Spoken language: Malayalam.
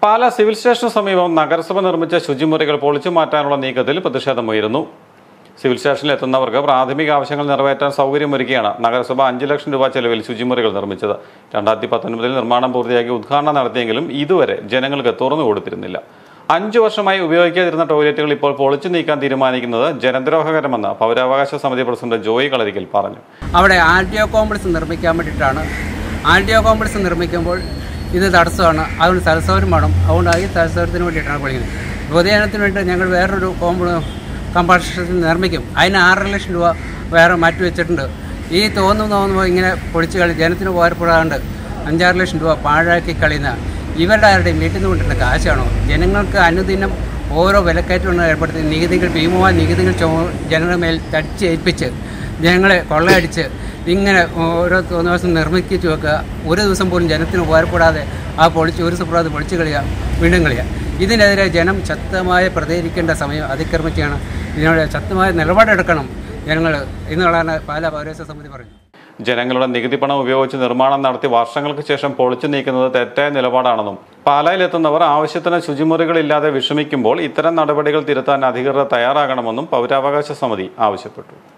പാല സിവിൽ സ്റ്റേഷന് സമീപം നഗരസഭ നിർമ്മിച്ച ശുചിമുറികൾ പൊളിച്ചു മാറ്റാനുള്ള നീക്കത്തിൽ പ്രതിഷേധമുയരുന്നു സിവിൽ സ്റ്റേഷനിൽ എത്തുന്നവർക്ക് പ്രാഥമിക ആവശ്യങ്ങൾ നിറവേറ്റാൻ സൗകര്യമൊരുക്കിയാണ് നഗരസഭ അഞ്ച് ലക്ഷം രൂപ ചെലവിൽ ശുചിമുറികൾ നിർമ്മിച്ചത് രണ്ടായിരത്തി പത്തൊൻപതിൽ നിർമ്മാണം പൂർത്തിയാക്കി ഉദ്ഘാടനം നടത്തിയെങ്കിലും ഇതുവരെ ജനങ്ങൾക്ക് തുറന്നു കൊടുത്തിരുന്നില്ല അഞ്ചു വർഷമായി ഉപയോഗിക്കാതിരുന്ന ടോയ്ലറ്റുകൾ ഇപ്പോൾ പൊളിച്ചു നീക്കാൻ തീരുമാനിക്കുന്നത് ജനദ്രോഹകരമെന്ന് പൗരാവകാശ സമിതി പ്രസിഡന്റ് ജോയി കളരിക്കൽ പറഞ്ഞു അവിടെ ആർ ഡി ഒ കോംപ്ലക്സ് നിർമ്മിക്കാൻ വേണ്ടിയിട്ടാണ് ആർ ഡി ഒ കോംപ്ലക്സ് നിർമ്മിക്കുമ്പോൾ ഇത് തടസ്സമാണ് അതുകൊണ്ട് സ്ഥലസൗകര്യം വേണം അതുകൊണ്ട് ഈ സ്ഥലസൗകര്യത്തിന് വേണ്ടിയിട്ടാണ് വിളിക്കുന്നത് പൊതുജനത്തിന് വേണ്ടി ഞങ്ങൾ വേറൊരു കോമ്പ കമ്പാർഷൻ നിർമ്മിക്കും അതിന് ആറര ലക്ഷം രൂപ വേറെ മാറ്റി വെച്ചിട്ടുണ്ട് ഈ തോന്നുന്നു തോന്നുമ്പോൾ ഇങ്ങനെ പൊളിച്ച് കളി ജനത്തിന് ഉപകാരപ്പെടാണ്ട് അഞ്ചാറ് ലക്ഷം രൂപ പാഴാക്കി കളയുന്ന ഇവരുടെ ആരുടെയും വീട്ടിൽ നിന്ന് കൊണ്ടിരുന്ന കാശാണോ ജനങ്ങൾക്ക് അനുദിനം ഓരോ വിലക്കയറ്റം ഏർപ്പെടുത്തി നികുതികൾ ഭീമമായ നികുതികൾ ചോ ജനങ്ങളുടെ മേൽ തടിച്ചേൽപ്പിച്ച് ജനങ്ങളെ കൊള്ളയടിച്ച് ഇങ്ങനെ ഓരോ ദിവസം നിർമ്മിച്ചു വെക്കുക ഒരു ദിവസം പോലും ജനത്തിന് ഉപകാരപ്പെടാതെ ആ പൊളിച്ച് ഒരു സുപ്രഭാതം പൊളിച്ച് കളിയുക വീണ്ടും കളിയുക ഇതിനെതിരെ ജനം ശക്തമായി പ്രതികരിക്കേണ്ട സമയം അതിക്രമിക്കുകയാണ് ഇതിനോട് ശക്തമായ നിലപാടെടുക്കണം ജനങ്ങൾ എന്നുള്ളതാണ് പാലാ പൗരസ്യ സമിതി പറയുന്നത് ജനങ്ങളുടെ നികുതി പണം ഉപയോഗിച്ച് നിർമ്മാണം നടത്തി വർഷങ്ങൾക്ക് ശേഷം പൊളിച്ചു നീക്കുന്നത് തെറ്റായ നിലപാടാണെന്നും പാലായിലെത്തുന്നവർ ആവശ്യത്തിന് ശുചിമുറികളില്ലാതെ വിഷമിക്കുമ്പോൾ ഇത്തരം നടപടികൾ തിരുത്താൻ അധികൃതർ തയ്യാറാകണമെന്നും പൗരാവകാശ സമിതി ആവശ്യപ്പെട്ടു